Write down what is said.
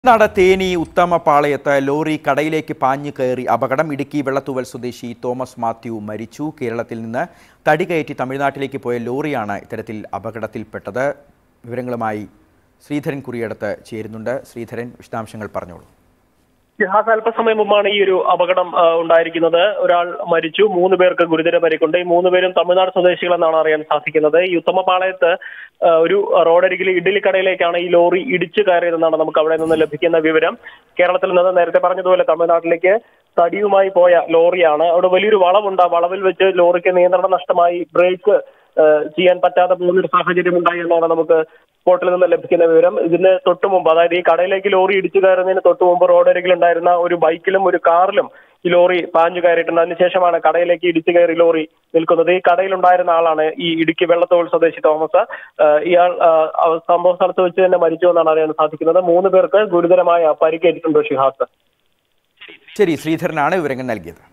നട തേനി ഉത്തമപാളയത്ത് ലോറി കടയിലേക്ക് പാഞ്ഞു കയറി അപകടം ഇടുക്കി വെള്ളത്തൂവൽ സ്വദേശി തോമസ് മാത്യു മരിച്ചു കേരളത്തിൽ നിന്ന് തടി കയറ്റി തമിഴ്നാട്ടിലേക്ക് പോയ ലോറിയാണ് ഇത്തരത്തിൽ അപകടത്തിൽപ്പെട്ടത് വിവരങ്ങളുമായി ശ്രീധരൻ കുറിയടത്ത് ചേരുന്നുണ്ട് ശ്രീധരൻ വിശദാംശങ്ങൾ പറഞ്ഞോളൂ ജിഹാസ് അല്പസമയം മുമ്പാണ് ഈ ഒരു അപകടം ആ, ഉണ്ടായിരിക്കുന്നത് ഒരാൾ മരിച്ചു മൂന്ന് പേർക്ക് ഗുരുതര പരിക്കുണ്ട് ഈ മൂന്ന് പേരും തമിഴ്നാട് സ്വദേശികളെന്നാണ് അറിയാൻ സാധിക്കുന്നത് ഈ ഉത്തമപാളയത്ത് ആ, ഒരു റോഡരികിൽ ഇഡ്ഡലിക്കടയിലേക്കാണ് ഈ ലോറി ഇടിച്ചു കയറിയതെന്നാണ് നമുക്ക് അവിടെ നിന്ന് ലഭിക്കുന്ന വിവരം കേരളത്തിൽ നിന്ന് നേരത്തെ പറഞ്ഞതുപോലെ തമിഴ്നാട്ടിലേക്ക് തടിയുമായി പോയ ലോറിയാണ് അവിടെ വലിയൊരു വളവുണ്ട് ആ വളവിൽ വെച്ച് ലോറിക്ക് നിയന്ത്രണം നഷ്ടമായി ബ്രേക്ക് ആ, ചെയ്യാൻ പറ്റാതെ പോകുന്ന ഒരു സാഹചര്യം ഉണ്ടായി എന്നാണ് നമുക്ക് സ്പോട്ടിൽ നിന്ന് ലഭിക്കുന്ന വിവരം ഇതിന് തൊട്ടു മുമ്പ് അതായത് ഈ കടയിലേക്ക് ലോറി ഇടിച്ചു കയറുന്നതിന് തൊട്ടു മുമ്പ് റോഡരികിൽ ഉണ്ടായിരുന്ന ഒരു ബൈക്കിലും ഒരു കാറിലും ഈ ലോറി പാഞ്ഞു കയറിയിട്ടുണ്ട് അതിനുശേഷമാണ് കടയിലേക്ക് ഇടിച്ചു കയറി ലോറി നിൽക്കുന്നത് ഈ കടയിലുണ്ടായിരുന്ന ആളാണ് ഈ ഇടുക്കി വെള്ളത്തോൾ സ്വദേശി തോമസ് ആ, ഇയാൾ ആ, അവ- സംഭവ സ്ഥലത്ത് വെച്ച് തന്നെ മരിച്ചു എന്നാണ് അറിയാൻ സാധിക്കുന്നത് മൂന്ന് പേർക്ക് ഗുരുതരമായ പരിക്കേറ്റിട്ടുണ്ട് ഷിഹാസ് ശരി ശ്രീധരനാണ് വിവരങ്ങൾ നൽകിയത്